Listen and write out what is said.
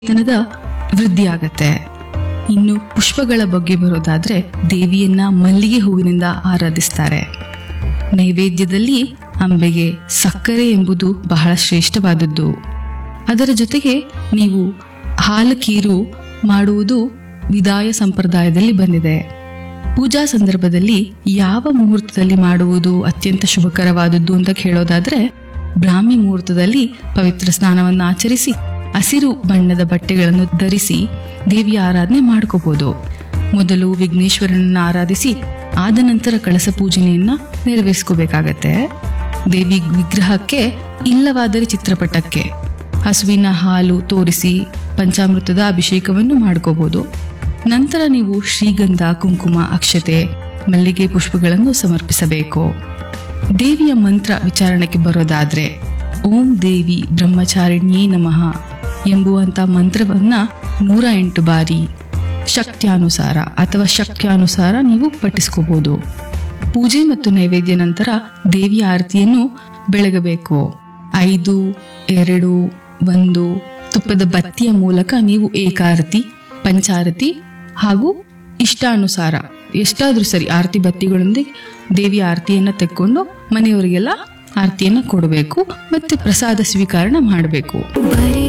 ವೇತನದ ವೃದ್ಧಿ ಆಗತ್ತೆ ಇನ್ನು ಪುಷ್ಪಗಳ ಬಗ್ಗೆ ಬರೋದಾದ್ರೆ ದೇವಿಯನ್ನ ಮಲ್ಲಿಗೆ ಹೂವಿನಿಂದ ಆರಾಧಿಸ್ತಾರೆ ನೈವೇದ್ಯದಲ್ಲಿ ಅಂಬೆಗೆ ಸಕ್ಕರೆ ಎಂಬುದು ಬಹಳ ಶ್ರೇಷ್ಠವಾದದ್ದು ಅದರ ಜೊತೆಗೆ ನೀವು ಹಾಲು ಕೀರು ಮಾಡುವುದು ವಿದಾಯ ಸಂಪ್ರದಾಯದಲ್ಲಿ ಬಂದಿದೆ ಪೂಜಾ ಸಂದರ್ಭದಲ್ಲಿ ಯಾವ ಮುಹೂರ್ತದಲ್ಲಿ ಮಾಡುವುದು ಅತ್ಯಂತ ಶುಭಕರವಾದದ್ದು ಅಂತ ಕೇಳೋದಾದ್ರೆ ಬ್ರಾಹ್ಮಿ ಮುಹೂರ್ತದಲ್ಲಿ ಪವಿತ್ರ ಸ್ನಾನವನ್ನು ಆಚರಿಸಿ ಹಸಿರು ಬಣ್ಣದ ಬಟ್ಟೆಗಳನ್ನು ಧರಿಸಿ ದೇವಿಯ ಆರಾಧನೆ ಮಾಡ್ಕೋಬಹುದು ಮೊದಲು ವಿಘ್ನೇಶ್ವರನನ್ನ ಆರಾಧಿಸಿ ಆದ ನಂತರ ಕಳಸ ಪೂಜನೆಯನ್ನ ನೆರವೇರಿಸ್ಕೋಬೇಕಾಗತ್ತೆ ದೇವಿ ವಿಗ್ರಹಕ್ಕೆ ಇಲ್ಲವಾದರೆ ಚಿತ್ರಪಟಕ್ಕೆ ಹಸುವಿನ ಹಾಲು ತೋರಿಸಿ ಪಂಚಾಮೃತದ ಅಭಿಷೇಕವನ್ನು ಮಾಡ್ಕೋಬಹುದು ನಂತರ ನೀವು ಶ್ರೀಗಂಧ ಕುಂಕುಮ ಅಕ್ಷತೆ ಮಲ್ಲಿಗೆ ಪುಷ್ಪಗಳನ್ನು ಸಮರ್ಪಿಸಬೇಕು ದೇವಿಯ ಮಂತ್ರ ವಿಚಾರಣೆಗೆ ಬರೋದಾದ್ರೆ ಓಂ ದೇವಿ ಬ್ರಹ್ಮಚಾರಿಣ್ಯೇ ನಮಃ ಎಂಬುವಂತ ಮಂತ್ರವನ್ನ ನೂರ ಎಂಟು ಬಾರಿ ಶಕ್ತ್ಯಾನುಸಾರ ಅಥವಾ ಶಕ್ತ್ಯಾನುಸಾರ ನೀವು ಪಠಿಸ್ಕೋಬಹುದು ಪೂಜೆ ಮತ್ತು ನೈವೇದ್ಯ ನಂತರ ದೇವಿಯ ಆರತಿಯನ್ನು ಬೆಳಗಬೇಕು ಐದು ಎರಡು ಒಂದು ತುಪ್ಪದ ಬತ್ತಿಯ ಮೂಲಕ ನೀವು ಏಕಾರತಿ ಪಂಚಾರತಿ ಹಾಗೂ ಇಷ್ಟಾನುಸಾರ ಎಷ್ಟಾದ್ರೂ ಸರಿ ಆರತಿ ಬತ್ತಿಗಳೊಂದಿಗೆ ದೇವಿಯ ಆರತಿಯನ್ನ ತೆಕ್ಕೊಂಡು ಮನೆಯವರಿಗೆಲ್ಲ ಆರತಿಯನ್ನ ಕೊಡಬೇಕು ಮತ್ತೆ ಪ್ರಸಾದ ಸ್ವೀಕರಣ ಮಾಡಬೇಕು ಬರೀ